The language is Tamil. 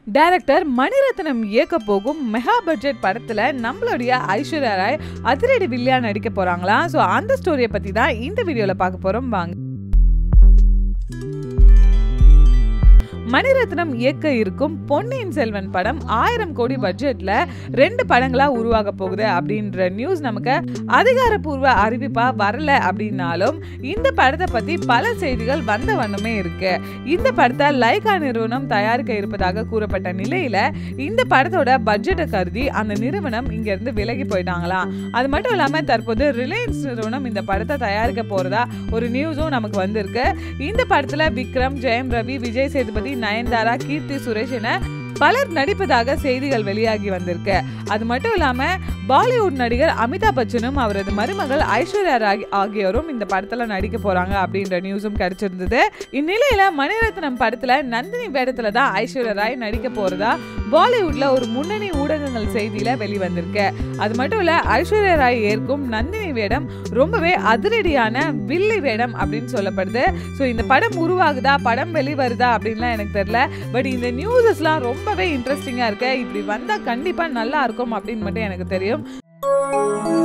டைரக்டர் மணிரத்னம் இயக்க போகும் மெகா பட்ஜெட் படத்துல நம்மளுடைய ஐஸ்வர்யா ராய் அதிரடி வில்லியா நடிக்க போறாங்களா ஸோ அந்த ஸ்டோரியை பத்தி தான் இந்த வீடியோல பார்க்க போறோம் வாங்க மணிரத்னம் இயக்க இருக்கும் பொன்னியின் செல்வன் படம் ஆயிரம் கோடி பட்ஜெட்ல ரெண்டு படங்களா உருவாக போகுது அப்படின்ற நியூஸ் நமக்கு அதிகாரப்பூர்வ அறிவிப்பா வரல அப்படின்னாலும் இந்த படத்தை பத்தி பல செய்திகள் வந்த வண்ணமே இருக்கு இந்த படத்தை லைகா நிறுவனம் தயாரிக்க இருப்பதாக கூறப்பட்ட நிலையில இந்த படத்தோட பட்ஜெட்டை கருதி அந்த நிறுவனம் இங்க இருந்து விலகி போயிட்டாங்களாம் அது மட்டும் இல்லாம தற்போது ரிலையன்ஸ் நிறுவனம் இந்த படத்தை தயாரிக்க போறதா ஒரு நியூஸும் நமக்கு வந்திருக்கு இந்த படத்துல விக்ரம் ஜெயம் ரவி விஜய் சேதுபதி நயன்தாரா கீர்த்தி சுரேஷ் என பலர் நடிப்பதாக செய்திகள் வெளியாகி வந்திருக்கு அது மட்டும் இல்லாம பாலிவுட் நடிகர் அமிதாப் பச்சனும் அவரது மருமகள் ஐஸ்வர்யா ராய் ஆகியோரும் இந்த படத்துல நடிக்க போறாங்க அப்படின்ற நியூஸும் கிடைச்சிருந்தது இந்நிலையில மணிரத்னம் படத்துல நந்தினி வேடத்துல தான் ஐஸ்வர்யா ராய் நடிக்க போறதா பாலிவுட்ல ஒரு முன்னணி ஊடகங்கள் செய்தியில வெளிவந்திருக்கு அது மட்டும் இல்ல ஐஸ்வர்யா ராய் ஏற்கும் நந்தினி வேடம் ரொம்பவே அதிரடியான வில்லி வேடம் அப்படின்னு சொல்லப்படுது ஸோ இந்த படம் உருவாகுதா படம் வெளிவருதா அப்படின்லாம் எனக்கு தெரியல பட் இந்த நியூஸஸ்லாம் ரொம்பவே இன்ட்ரெஸ்டிங்காக இருக்கு இப்படி வந்தால் கண்டிப்பாக நல்லா இருக்கும் அப்படின்னு மட்டும் எனக்கு தெரியும்